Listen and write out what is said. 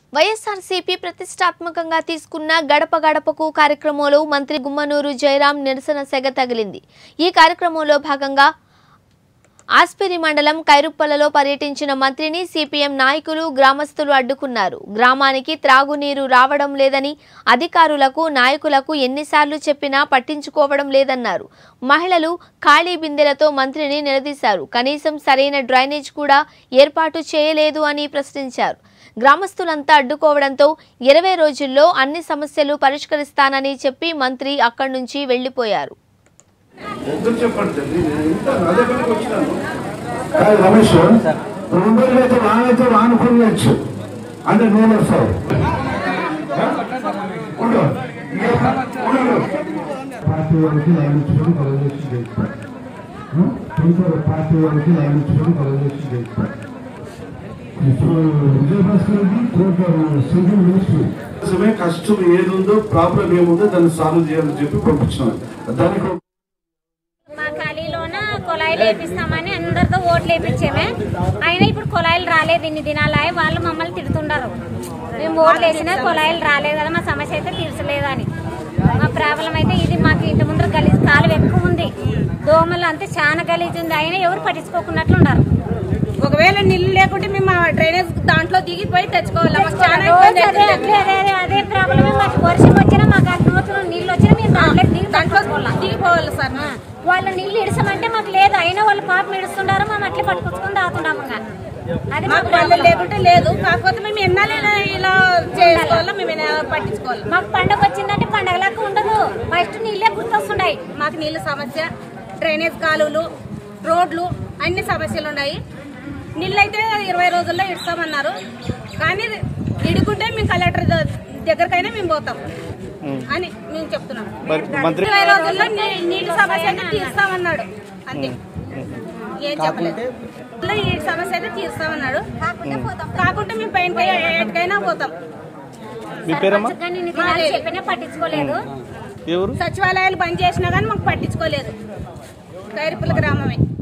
వైఎస్ఆర్సీపీ ప్రతిష్టాత్మకంగా తీసుకున్న గడప గడపకు కార్యక్రమంలో మంత్రి గుమ్మనూరు జయరాం నిరసన సెగ తగిలింది ఈ కార్యక్రమంలో భాగంగా ఆస్పిరి మండలం కైరుప్పలలో పర్యటించిన మంత్రిని సిపిఎం నాయకులు గ్రామస్తులు అడ్డుకున్నారు గ్రామానికి త్రాగునీరు రావడం లేదని అధికారులకు నాయకులకు ఎన్నిసార్లు చెప్పినా పట్టించుకోవడం లేదన్నారు మహిళలు ఖాళీ బిందెలతో మంత్రిని నిలదీశారు కనీసం సరైన డ్రైనేజ్ కూడా ఏర్పాటు చేయలేదు అని ప్రశ్నించారు గ్రామస్తులంతా అడ్డుకోవడంతో ఇరవై రోజుల్లో అన్ని సమస్యలు పరిష్కరిస్తానని చెప్పి మంత్రి అక్కడి నుంచి వెళ్లిపోయారు ఎందుకు చెప్పండి తల్లి నేను ఇంత అదే పనికి వచ్చినాను కాదు రమేష్ రెండు రోజులు అయితే వాన అయితే వాన కొనియచ్చు అంటే నేను వస్తావు ఉండు. ఇక ఉండు. పార్టీ వారికి లాభించుకొని కలగేసి చేస్తారు టీచర్ పార్టీ వారికి లాభించుకొని కలగేసి చేస్తారు ఇప్పుడు విజయభాస్కర్కి కోర్టు సివిల్ మినిస్ట్రీ నిజమే కష్టం ఏది ఉందో ప్రాబ్లం ఏముందో దాన్ని సాల్వ్ చేయాలని చెప్పి పంపించినాను దానికి ఒక మా ఖాళీలోన కుళాయిలు వేపిస్తామని అందరితో ఓట్లు వేపించామే అయినా ఇప్పుడు కుళాయిలు రాలేదు ఇన్ని దినాలు అయ్యి వాళ్ళు మమ్మల్ని తిడుతుండారు మేము ఓట్లు వేసినా కుళాయిలు రాలేదు కదా మా సమస్య అయితే తీర్చలేదు అని మా ప్రాబ్లం అయితే ఇది మాకు ఇంటి ముందర గలీజ్ కాలువ ఎక్కువ ఉంది దోమలు అంతా చాలా గలీజ్ ఉంది అయినా ఎవరు పట్టించుకోకున్నట్లు ఉన్నారు ఒకవేళ నీళ్లు లేకుంటే మేము ఆ డ్రైనేజ్ దాంట్లో దిగిపోయి తెచ్చుకోవాలి మాకు చాలా రోజు ఇబ్బంది అదే అవుతుంది. అదే అదే అదే ప్రాబ్లమే మాకు వర్షం వచ్చినా మాకు ఆ సంవత్సరం నీళ్ళు వచ్చినా మేము దాంట్లో దిగి దాంట్లో దాంట్లో దిగిపోవాలి సార్ వాళ్ళు నీళ్ళు ఇడసమంటే మాకు లేదు అయినా వాళ్ళు పాపం ఇడుస్తుండారు మేము అట్లే పట్టుకొచ్చుకొని తాగుతున్నాము ఇంకా. అది మాకు మా పనులు ప్రాబ్లం. లేకుంటే లేదు కాకపోతే మేము ఎన్నాళ్ళైనా ఇలా చేసుకోవాలా మేము ఎన్నా- పట్టించుకోవాలి మాకు పండగ వచ్చిందంటే పండగలాగా ఉండదు ఫస్ట్ నీళ్ళే గుర్తొస్తున్నాయి మాకు నీళ్ళ సమస్య డ్రైనేజ్ కాలువలు రోడ్లు అన్ని సమస్యలు ఉన్నాయి నీళ్ళు అయితే ఇరవై రోజుల్లో ఇస్తామన్నారు కానీ ఇడుకుంటే మేము కలెక్టర్ ద- దగ్గరకైనా మేము పోతాం అని మేము చెప్తున్నాం ఇరవై రోజుల్లో నీ- నీటి సమస్య అయితే తీరుస్తామన్నాడు అంతే ఏం చెప్పలేదు ఇలా ఈ సమస్య అయితే తీరుస్తామన్నాడు కాకుంటే మేము పైన ఎటుకైనా పోతాం మీ పేరమ్మా కానీ ఇన్ని దినాలు చెప్పినా పట్టించుకోలేదు ఎవరు సచివాలయాలు బంద్ చేసినా కానీ మాకు పట్టించుకోలేదు కైరిపుల గ్రామమే